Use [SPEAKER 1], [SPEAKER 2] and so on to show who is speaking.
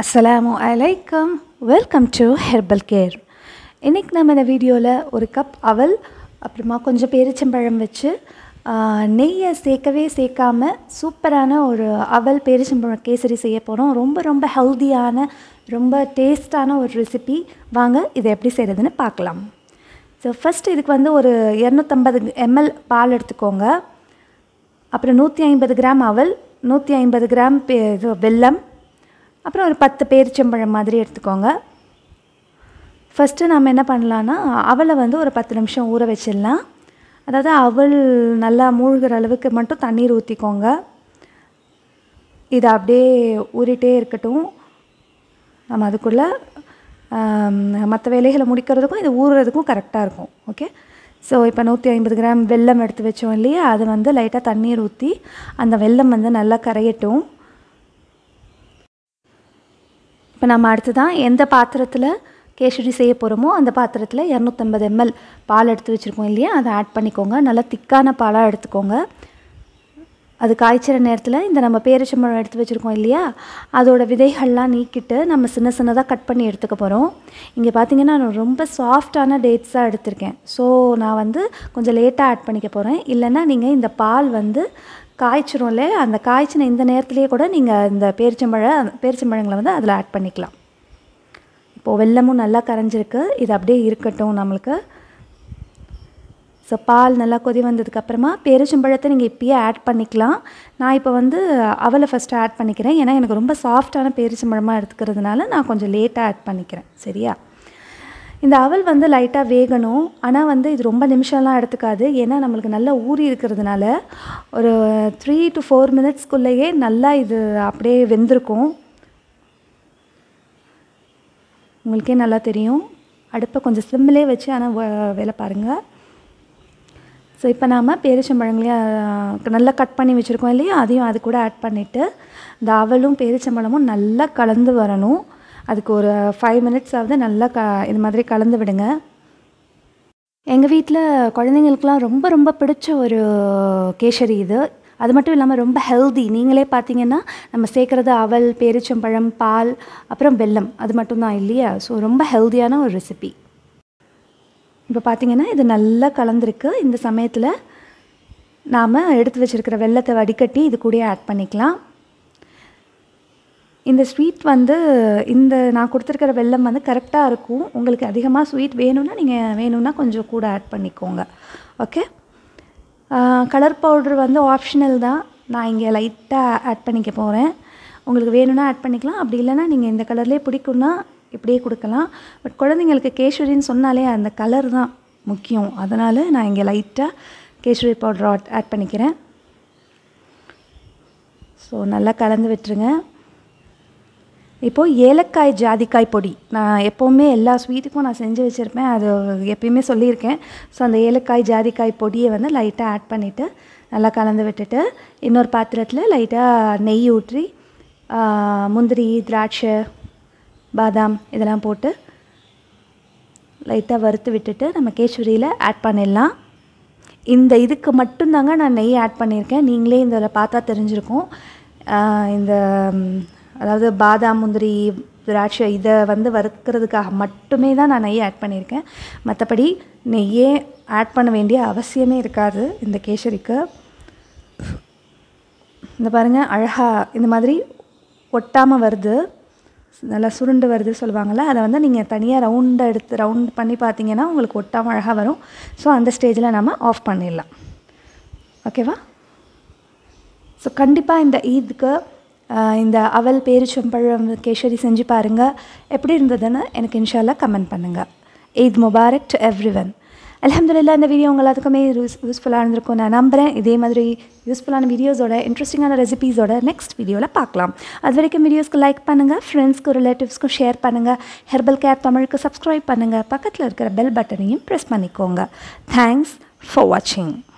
[SPEAKER 1] அஸ்ஸலாமு அலைக்கும் welcome to herbal care இன்றைக்கி நம்ம இந்த வீடியோவில் ஒரு கப் அவல் அப்புறமா கொஞ்சம் பேரிச்சம்பழம் வச்சு ஆ, நெய்யை சேர்க்கவே சேர்க்காம சூப்பரான ஒரு அவல் பேரிச்சம்பழம் கேசரி செய்ய போகிறோம் ரொம்ப ரொம்ப ஹெல்தியான ரொம்ப டேஸ்டான ஒரு ரெசிபி வாங்க இதை எப்படி செய்கிறதுன்னு பார்க்கலாம் ஸோ ஃபஸ்ட் இதுக்கு வந்து ஒரு இரநூத்தம்பது எம்எல் பால் எடுத்துக்கோங்க அப்புறம் நூற்றி ஐம்பது கிராம் அவல் நூற்றி ஐம்பது கிராம் பே இது வெல்லம் அப்புறம் ஒரு பத்து பேரிச்சம்பழம் மாதிரி எடுத்துக்கோங்க ஃபஸ்ட்டு நம்ம என்ன பண்ணலான்னா அவலை வந்து ஒரு பத்து நிமிஷம் ஊற வச்சிடலாம் அதாவது அவல் நல்லா மூழ்கிற அளவுக்கு மட்டும் தண்ணீர் ஊற்றிக்கோங்க இது அப்படியே ஊறிட்டே இருக்கட்டும் நம்ம அதுக்குள்ளே மற்ற வேலைகளை முடிக்கிறதுக்கும் இது ஊறுறதுக்கும் கரெக்டாக இருக்கும் ஓகே ஸோ இப்போ நூற்றி ஐம்பது கிராம் வெல்லம் எடுத்து வச்சோம் இல்லையா அது வந்து லைட்டாக தண்ணீர் ஊற்றி அந்த வெல்லம் வந்து நல்லா கரையட்டும் இப்போ நம்ம அடுத்ததான் எந்த பாத்திரத்தில் கேசரி செய்ய போகிறோமோ அந்த பாத்திரத்தில் இரநூத்தம்பது எம்எல் பால் எடுத்து வச்சுருக்கோம் இல்லையா அதை ஆட் பண்ணிக்கோங்க நல்லா திக்கான பாலாக எடுத்துக்கோங்க அது காய்ச்சிற நேரத்தில் இந்த நம்ம பேரிச்சம்பழம் எடுத்து வச்சுருக்கோம் இல்லையா அதோட விதைகள்லாம் நீக்கிட்டு நம்ம சின்ன சின்னதாக கட் பண்ணி எடுத்துக்க போகிறோம் இங்கே பார்த்தீங்கன்னா நான் ரொம்ப சாஃப்டான டேட்ஸாக எடுத்திருக்கேன் ஸோ நான் வந்து கொஞ்சம் லேட்டாக ஆட் பண்ணிக்க போகிறேன் இல்லைன்னா நீங்கள் இந்த பால் வந்து காய்ச்சிரும்ல அந்த காய்ச்சின இந்த நேரத்துலேயே கூட நீங்கள் இந்த பேரிச்சம்பழ பேரிச்சம்பழங்களை வந்து அதில் ஆட் பண்ணிக்கலாம் இப்போது வெல்லமும் நல்லா கரைஞ்சிருக்கு இது அப்படியே இருக்கட்டும் நம்மளுக்கு ஸோ பால் நல்லா கொதி வந்ததுக்கப்புறமா பேரிச்சம்பழத்தை நீங்கள் இப்பயே ஆட் பண்ணிக்கலாம் நான் இப்போ வந்து அவலை ஃபஸ்ட்டு ஆட் பண்ணிக்கிறேன் ஏன்னா எனக்கு ரொம்ப சாஃப்டான பேரிச்சம்பழமாக எடுத்துக்கிறதுனால நான் கொஞ்சம் லேட்டாக ஆட் பண்ணிக்கிறேன் சரியா இந்த அவல் வந்து லைட்டாக வேகணும் ஆனால் வந்து இது ரொம்ப நிமிஷம்லாம் எடுத்துக்காது ஏன்னா நம்மளுக்கு நல்லா ஊறி இருக்கிறதுனால ஒரு த்ரீ டு ஃபோர் மினிட்ஸ்க்குள்ளேயே நல்லா இது அப்படியே வெந்திருக்கும் உங்களுக்கே நல்லா தெரியும் அடுப்பை கொஞ்சம் சிம்மிலே வச்சு ஆனால் வே- வேலை பாருங்கள் ஸோ இப்போ நாம் பேரிச்சம்பழங்களையும் நல்லா கட் பண்ணி வச்சுருக்கோம் இல்லையா அதையும் அது கூட ஆட் பண்ணிவிட்டு இந்த அவலும் பேரிச்சம்பழமும் நல்லா கலந்து வரணும் அதுக்கு ஒரு ஃபைவ் மினிட்ஸ் ஆகுது நல்லா க இது மாதிரி கலந்து விடுங்க எங்கள் வீட்டில் குழந்தைங்களுக்குலாம் ரொம்ப ரொம்ப பிடிச்ச ஒரு கேசரி இது அது மட்டும் இல்லாமல் ரொம்ப ஹெல்தி நீங்களே பார்த்தீங்கன்னா நம்ம சேர்க்குறது அவல் பேரிச்சம்பழம் பால் அப்புறம் வெல்லம் அது மட்டும்தான் இல்லையா ஸோ ரொம்ப ஹெல்தியான ஒரு ரெசிபி இப்போ பார்த்தீங்கன்னா இது நல்லா கலந்துருக்கு இந்த சமயத்தில் நாம் எடுத்து வச்சிருக்கிற வெல்லத்தை வடிகட்டி இது கூடயே ஆட் பண்ணிக்கலாம் இந்த ஸ்வீட் வந்து இந்த நான் கொடுத்துருக்கிற வெல்லம் வந்து கரெக்டாக இருக்கும் உங்களுக்கு அதிகமாக ஸ்வீட் வேணும்னா நீங்கள் வேணும்னா கொஞ்சம் கூட ஆட் பண்ணிக்கோங்க ஓகே கலர் பவுடர் வந்து ஆப்ஷனல் தான் நான் இங்கே லைட்டாக ஆட் பண்ணிக்க போகிறேன் உங்களுக்கு வேணும்னா ஆட் பண்ணிக்கலாம் அப்படி இல்லைன்னா நீங்கள் இந்த கலர்லேயே பிடிக்கும்னா இப்படியே கொடுக்கலாம் பட் குழந்தைங்களுக்கு கேசரின்னு சொன்னாலே அந்த கலர் தான் முக்கியம் அதனால் நான் இங்கே லைட்டாக கேசரி பவுடர் ஆட் பண்ணிக்கிறேன் ஸோ நல்லா கலந்து விட்டுருங்க இப்போது ஏலக்காய் ஜாதிக்காய் பொடி நான் எப்போவுமே எல்லா ஸ்வீட்டுக்கும் நான் செஞ்சு வச்சுருப்பேன் அது எப்பயுமே சொல்லியிருக்கேன் ஸோ அந்த ஏலக்காய் ஜாதிக்காய் பொடியை வந்து லைட்டாக ஆட் பண்ணிவிட்டு நல்லா கலந்து விட்டுட்டு இன்னொரு பாத்திரத்தில் லைட்டாக நெய் ஊற்றி ஆ, முந்திரி திராட்சை பாதாம் இதெல்லாம் போட்டு லைட்டாக வறுத்து விட்டுட்டு நம்ம கேசரியில் ஆட் பண்ணிடலாம் இந்த இதுக்கு மட்டும்தாங்க நான் நெய் ஆட் பண்ணியிருக்கேன் நீங்களே இந்த பார்த்தா தெரிஞ்சிருக்கும் ஆஹ் இந்த ம், அதாவது பாதாம் முந்திரி திராட்சை இதை வந்து வறுக்கிறதுக்காக மட்டுமே தான் நான் நெய் ஆட் பண்ணியிருக்கேன் மற்றபடி நெய்யே ஆட் பண்ண வேண்டிய அவசியமே இருக்காது இந்த கேசரிக்கு இந்த பாருங்கள் அழகாக இந்த மாதிரி ஒட்டாமல் வருது நல்லா சுருண்டு வருது சொல்லுவாங்கள்ல அதை வந்து நீங்கள் தனியாக ரவுண்டாக எடுத்து ரவுண்ட் பண்ணி பார்த்தீங்கன்னா உங்களுக்கு ஒட்டாமல் அழகாக வரும் ஸோ அந்த ஸ்டேஜில் நம்ம ஆஃப் பண்ணிடலாம் ஓகேவா ஸோ கண்டிப்பாக இந்த ஈதுக்கு ஆஹ், இந்த அவல் பேரிச்சம்பழம் கேசரி செஞ்சு பாருங்கள் எப்படி இருந்ததுன்னு எனக்கு இன்ஷால்லா கமெண்ட் பண்ணுங்கள் ஈத் முபாரக் டு எவ்ரி ஒன் அலமதுல்லா இந்த வீடியோ உங்கள் எல்லாத்துக்குமே யூஸ் யூஸ்ஃபுல்லாக இருந்திருக்கும் நான் நம்புகிறேன் இதே மாதிரி யூஸ்ஃபுல்லான வீடியோஸோட இன்ட்ரெஸ்டிங்கான ரெசிபீஸோட நெக்ஸ்ட் வீடியோவில் பார்க்கலாம் அது வரைக்கும் வீடியோஸ்க்கு லைக் பண்ணுங்கள் ஃப்ரெண்ட்ஸ்க்கு ரிலேட்டிவ்ஸ்க்கும் ஷேர் பண்ணுங்கள் ஹெர்பல் கேர் தமிழுக்கு சப்ஸ்கிரைப் பண்ணுங்கள் பக்கத்தில் இருக்கிற பெல் பட்டனையும் ப்ரெஸ் பண்ணிக்கோங்க தேங்க்ஸ் ஃபார் வாட்சிங்